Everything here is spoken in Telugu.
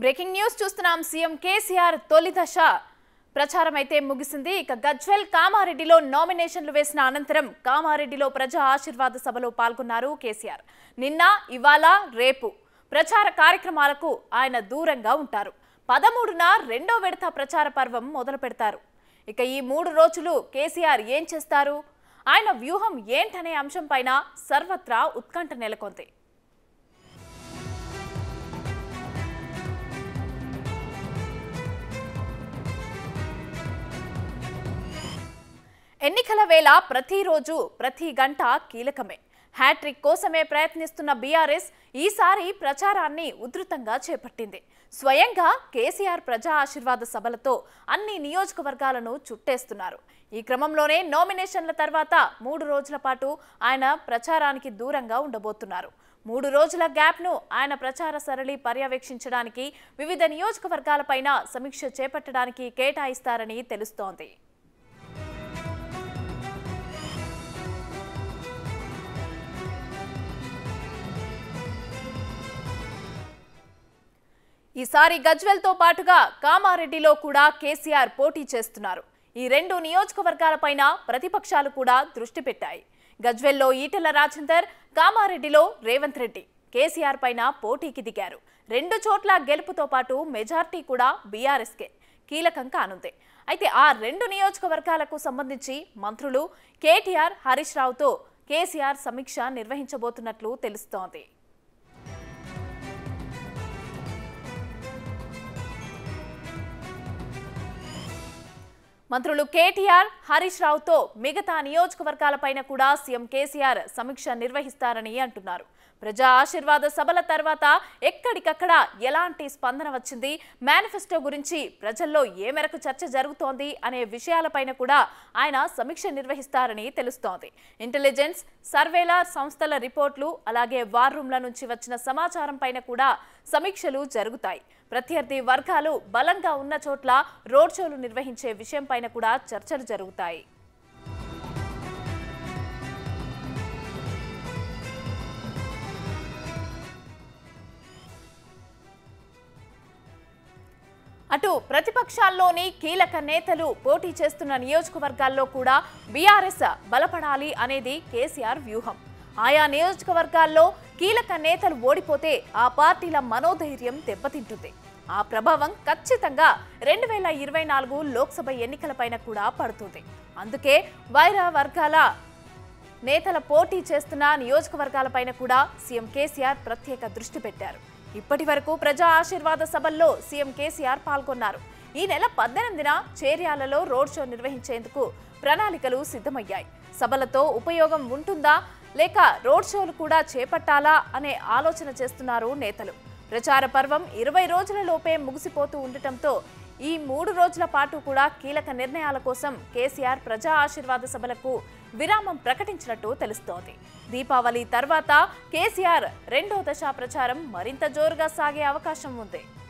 బ్రేకింగ్ న్యూస్ చూస్తున్నాం సీఎం కేసీఆర్ తొలి దశ ప్రచారం అయితే ముగిసింది ఇక గజ్వెల్ కామారెడ్డిలో నామినేషన్లు వేసిన అనంతరం కామారెడ్డిలో ప్రజా ఆశీర్వాద సభలో పాల్గొన్నారు కేసీఆర్ నిన్న ఇవాళ రేపు ప్రచార కార్యక్రమాలకు ఆయన దూరంగా ఉంటారు పదమూడున రెండో విడత ప్రచార పర్వం మొదలు పెడతారు ఇక ఈ మూడు రోజులు కేసీఆర్ ఏం చేస్తారు ఆయన వ్యూహం ఏంటనే అంశంపైన సర్వత్రా ఉత్కంఠ నెలకొంది ఎన్నికల వేళ ప్రతిరోజు ప్రతి గంట కీలకమే హ్యాట్రిక్ కోసమే ప్రయత్నిస్తున్న బీఆర్ఎస్ ఈసారి ప్రచారాన్ని ఉధృతంగా చేపట్టింది స్వయంగా కేసీఆర్ ప్రజా ఆశీర్వాద సభలతో అన్ని నియోజకవర్గాలను చుట్టేస్తున్నారు ఈ క్రమంలోనే నామినేషన్ల తర్వాత మూడు రోజుల పాటు ఆయన ప్రచారానికి దూరంగా ఉండబోతున్నారు మూడు రోజుల గ్యాప్ను ఆయన ప్రచార సరళి పర్యవేక్షించడానికి వివిధ నియోజకవర్గాలపైన సమీక్ష చేపట్టడానికి కేటాయిస్తారని తెలుస్తోంది ఈసారి గజ్వెల్తో పాటుగా కామారెడ్డిలో కూడా కేసీఆర్ పోటీ చేస్తున్నారు ఈ రెండు నియోజకవర్గాలపైన ప్రతిపక్షాలు కూడా దృష్టి పెట్టాయి గజ్వెల్లో ఈటెల రాజేందర్ కామారెడ్డిలో రేవంత్ రెడ్డి కేసీఆర్ పైన పోటీకి దిగారు రెండు చోట్ల గెలుపుతో పాటు మెజార్టీ కూడా బీఆర్ఎస్కే కీలకం కానుంది అయితే ఆ రెండు నియోజకవర్గాలకు సంబంధించి మంత్రులు కేటీఆర్ హరీష్ రావుతో కేసీఆర్ సమీక్ష నిర్వహించబోతున్నట్లు తెలుస్తోంది మంత్రులు కేటీఆర్ హరీష్ రావుతో మిగతా నియోజకవర్గాలపైన కూడా సీఎం కేసీఆర్ సమీక్ష నిర్వహిస్తారని అంటున్నారు ప్రజా ఆశీర్వాద సభల తర్వాత ఎక్కడికక్కడ ఎలాంటి స్పందన వచ్చింది మేనిఫెస్టో గురించి ప్రజల్లో ఏ మేరకు చర్చ జరుగుతోంది అనే విషయాలపైన కూడా ఆయన సమీక్ష నిర్వహిస్తారని తెలుస్తోంది ఇంటెలిజెన్స్ సర్వేల సంస్థల రిపోర్ట్లు అలాగే వార్ రూమ్ల నుంచి వచ్చిన సమాచారం పైన కూడా సమీక్షలు జరుగుతాయి ప్రత్యర్థి వర్గాలు బలంగా ఉన్న చోట్ల రోడ్ షోలు నిర్వహించే విషయంపైన కూడా చర్చలు జరుగుతాయి అటు ప్రతిపక్షాల్లోని కీలక నేతలు పోటీ చేస్తున్న నియోజకవర్గాల్లో కూడా బీఆర్ఎస్ బలపడాలి అనేది కేసీఆర్ వ్యూహం ఆయా నియోజకవర్గాల్లో కీలక నేతలు ఓడిపోతే ఆ పార్టీల మనోధైర్యం దెబ్బతింటుంది ఆ ప్రభావం ఖచ్చితంగా రెండు వేల ఇరవై నాలుగు లోక్సభ ఎన్నికలపైన కూడా పడుతుంది అందుకే వైరా వర్గాల నేతల పోటీ చేస్తున్న నియోజకవర్గాలపైన కూడా సీఎం కేసీఆర్ ప్రత్యేక దృష్టి పెట్టారు ఇప్పటి వరకు ప్రజా ఆశీర్వాద సభల్లో సీఎం కేసీఆర్ పాల్గొన్నారు ఈ నెల పద్దెనిమిదిన చేర్యాలలో రోడ్ షో నిర్వహించేందుకు ప్రణాళికలు సిద్ధమయ్యాయి సభలతో ఉపయోగం ఉంటుందా లేక రోడ్ షోలు కూడా చేపట్టాలా అనే ఆలోచన చేస్తున్నారు నేతలు ప్రచార పర్వం ఇరవై రోజుల లోపే ముగిసిపోతూ ఉండటంతో ఈ మూడు రోజుల పాటు కూడా కీలక నిర్ణయాల కోసం కేసీఆర్ ప్రజా ఆశీర్వాద సభలకు విరామం ప్రకటించినట్టు తెలుస్తోంది దీపావళి తర్వాత కేసీఆర్ రెండో దశ ప్రచారం మరింత జోరుగా సాగే అవకాశం ఉంది